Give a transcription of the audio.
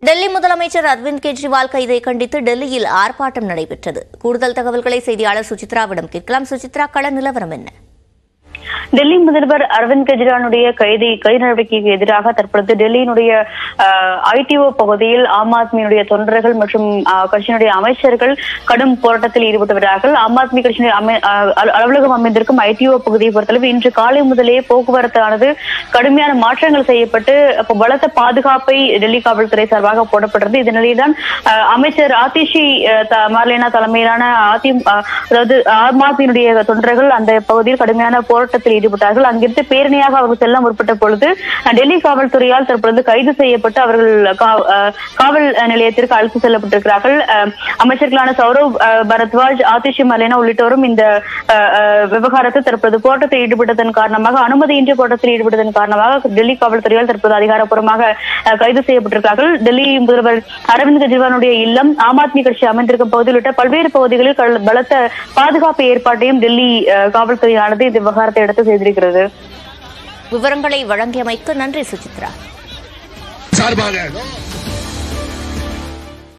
டெல்லி முதலமைச்சர் அரவிந்த் கெஜ்ரிவால் கைதை கண்டித்து டெல்லியில் ஆர்ப்பாட்டம் நடைபெற்றது கூடுதல் தகவல்களை செய்தியாளர் சுசித்ராவிடம் கேட்கலாம் சுசித்ரா கள நிலவரம் என்ன டெல்லி முதல்வர் அரவிந்த் கெஜ்ரிவாலுடைய கைது கைது நடவடிக்கைக்கு எதிராக தற்பொழுது டெல்லியினுடைய ஐடிஓ பகுதியில் ஆம் ஆத்மியினுடைய தொண்டர்கள் மற்றும் ஆஹ், கட்சியினுடைய அமைச்சர்கள் கடும் போராட்டத்தில் ஈடுபட்டு வருகிறார்கள் ஆம் ஆத்மி கட்சியினுடைய அமை- ஆஹ், அலு- அலுவலகம் அமைந்திருக்கும் ஐடிஓ பகுதியை பொறுத்தளவு இன்று காலை முதலே போக்குவரத்தானது கடுமையான மாற்றங்கள் செய்யப்பட்டு அப்போ பலத்த பாதுகாப்பை டெல்லி காவல்துறை சார்பாக போடப்பட்டது இந்த நிலையில்தான் ஆஹ், அமைச்சர் ஆதிஷி ஆஹ், த- மார்லேனா தலைமையிலான அதி ஆஹ், அதாவது ஆம் ஆத்மியினுடைய தொண்டர்கள் அந்த பகுதியில் கடுமையான போராட்டத்தில் ஈடுபட்டார்கள் அங்கிருந்து பேரணியாக அவர்கள் செல்ல முற்பட்ட பொழுது அஹ், டெல்லி காவல்துறையால் தற்பொழுது கைது செய்யப்பட்டு அவர்கள் கா- அஹ், காவல் நிலையத்திற்கு அழைத்து செல்லப்பட்டிருக்கிறார்கள் அஹ், அமைச்சர்களான சௌரவ் அஹ், பரத்வாஜ் ஆதிஷி மலேனா உள்ளிட்டோரும் இந்த அஹ், அஹ், விவகாரத்தில் தற்போது போராட்டத்தில் ஈடுபட்டதன் காரணமாக அனுமதியின்றி போராட்டத்தில் ஈடுபட்டதன் காரணமாக டெல்லி காவல்துறையால் தற்போது அதிகாரப்பூர்வமாக அஹ், கைது செய்யப்பட்டிருக்கிறார்கள் டெல்லி முதல்வர் அரவிந்த் கெஜ்ரிவாலுடைய இல்லம் ஆம் ஆத்மி கட்சி அமைந்திருக்கும் பகுதியில் உள்ளிட்ட பல்வேறு பகுதிகளில் கல்- பலத்த பாதுகாப்பு ஏற்பாட்டையும் டெல்லி அஹ், காவல்துறையானது இந்த விவகாரத்தை எடுத்து செய்திருக்கிறது விவரங்களை வழங்கியமைக்கு நன்றி சுசித்ரா சார்பாக